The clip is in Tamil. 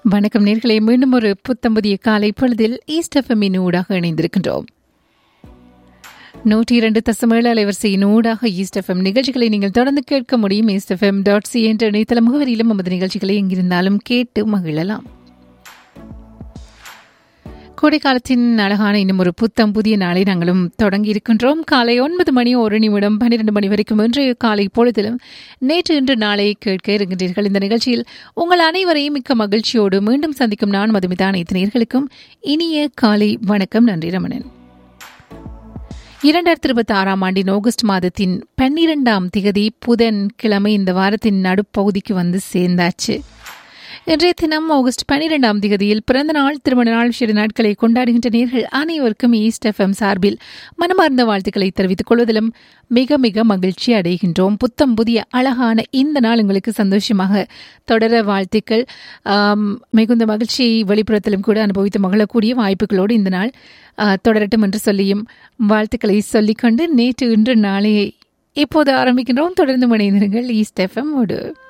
வணக்கம் நேர்களே மீண்டும் ஒரு புத்தம்புதிய காலை பொழுதில் ஈஸ்ட் எஃப்எம்மின் ஊடாக இணைந்திருக்கின்றோம் நூற்றி இரண்டு தசமேழு அலைவரிசையின் ஊடாக ஈஸ்ட் எஃப்எம் நிகழ்ச்சிகளை நீங்கள் தொடர்ந்து கேட்க முடியும் ஈஸ்ட் எஃப்எம் டாட் சி என்ற இணையதள முகவரியிலும் நமது நிகழ்ச்சிகளை எங்கிருந்தாலும் கேட்டு மகிழலாம் கோடைக்காலத்தின் அழகான இன்னும் ஒரு புத்தம் புதிய நாளை நாங்களும் தொடங்கி இருக்கின்றோம் காலை ஒன்பது மணி ஒரு நிமிடம் பன்னிரண்டு மணி வரைக்கும் இன்றைய காலை பொழுதிலும் நேற்று இன்று நாளை கேட்க இருக்கின்றீர்கள் இந்த நிகழ்ச்சியில் உங்கள் அனைவரையும் மிக்க மகிழ்ச்சியோடு மீண்டும் சந்திக்கும் நான் மதுமிதா அனைத்து நேர்களுக்கும் இனிய காலை வணக்கம் நன்றி ரமணன் இரண்டாயிரத்தி இருபத்தி ஆறாம் ஆண்டின் ஆகஸ்ட் மாதத்தின் பன்னிரெண்டாம் திகதி புதன் கிழமை இந்த வாரத்தின் நடுப்பகுதிக்கு வந்து சேர்ந்தாச்சு இன்றைய தினம் ஆகஸ்ட் பனிரெண்டாம் திகதியில் பிறந்த நாள் திருமண நாள் சிறு நாட்களை கொண்டாடுகின்ற நேர்கள் அனைவருக்கும் ஈஸ்ட் எஃப்எம் சார்பில் மனமார்ந்த வாழ்த்துக்களை தெரிவித்துக் கொள்வதிலும் மிக மிக மகிழ்ச்சி அடைகின்றோம் புத்தம் புதிய அழகான இந்த நாள் உங்களுக்கு சந்தோஷமாக தொடர வாழ்த்துக்கள் மிகுந்த மகிழ்ச்சியை வெளிப்புறத்திலும் கூட அனுபவித்து மகிழக்கூடிய வாய்ப்புகளோடு இந்த நாள் தொடரட்டும் என்று சொல்லியும் வாழ்த்துக்களை சொல்லிக்கொண்டு நேற்று இன்று நாளையை இப்போது ஆரம்பிக்கின்றோம் தொடர்ந்து இணைந்திருங்கள் ஈஸ்ட் எஃப்எம் ஓடு